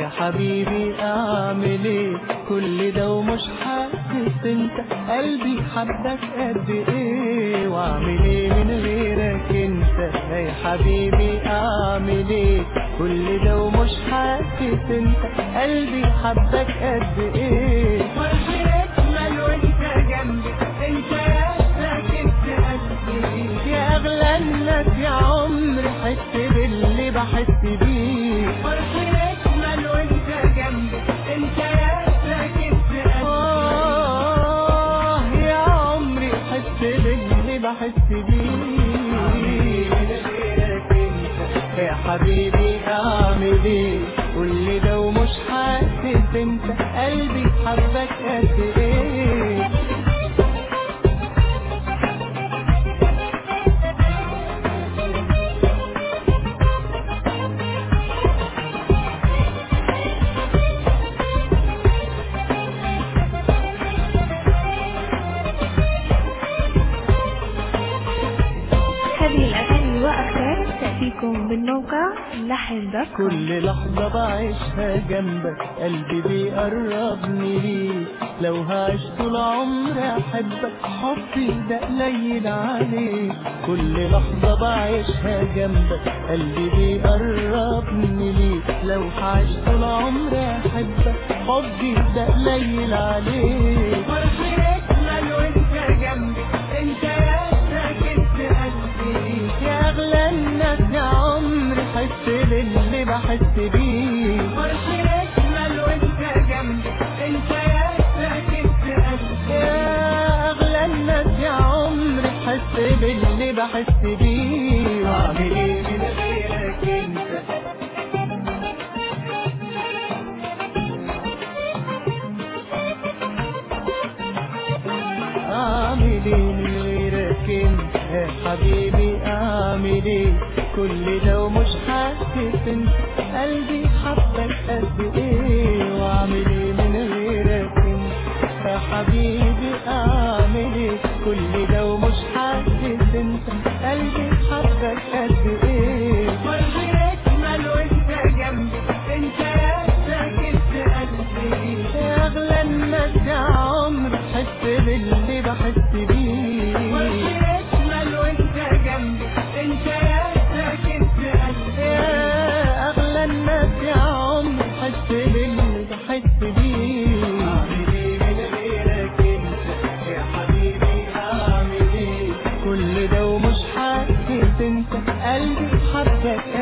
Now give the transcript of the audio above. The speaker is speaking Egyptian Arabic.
يا حبيبي اعمل ايه كل ده ومش حاسس انت قلبي حبك قد ايه واعمل ايه من غيرك انت يا حبيبي اعمل ايه كل ده ومش حاسس انت قلبي حبك قد ايه فرحي اجمل وانت جنبي انت يا ساكن في قلبي يا اغلى الناس يا عمري حس باللي بحس بيه فرحي اجمل وانت جنبي انت يا ساكن في قلبي آه يا عمري حس باللي بحس بيه يا حبيبي اعمل ايه كل ده ومش حاسس انت قلبي حبك قد ايه هذه الأغاني وأكثر تأتيكم من موقع لحن دوت كوم. كل لحظة بعيشها جنبك قلبي بيقربني ليك لو هعيش طول عمري أحبك حبي ده قليل عليك كل لحظة بعيشها جنبك قلبي بيقربني ليك لو هعيش طول عمري أحبك حبي ده قليل عليك فرحي اجمل وانت جنبي انت يا ساكن في قلبي يا أغلى الناس يا عمري حس باللي بحس بيه فرحي اجمل وانت جنبي انت يا ساكن في قلبي يا أغلى الناس يا عمري حس باللي بحس بيه وأعمل إيه من غيرك أنت أعمل إيه من غيرك أنت يا حبيبي أعمل إيه كل ده ومش حاسس أنت قلبي حبك قد إيه وأعمل إيه من غيرك أنت يا حبيبي أعمل إيه كل ده ومش حاسس أنت قلبي حبك قد إيه فرحي اجمل وانت جنبي انت يا ساكن في قلبي يا أغلى الناس يا عمري حس باللي بحس بيه فرحي اجمل وانت جنبي انت يا ساكن في قلبي يا أغلى الناس يا عمري حس باللي بحس بيه أعمل إيه من غيرك أنت يا حبيبي أعمل إيه كل ده ومش حاسس أنت قلبي حبك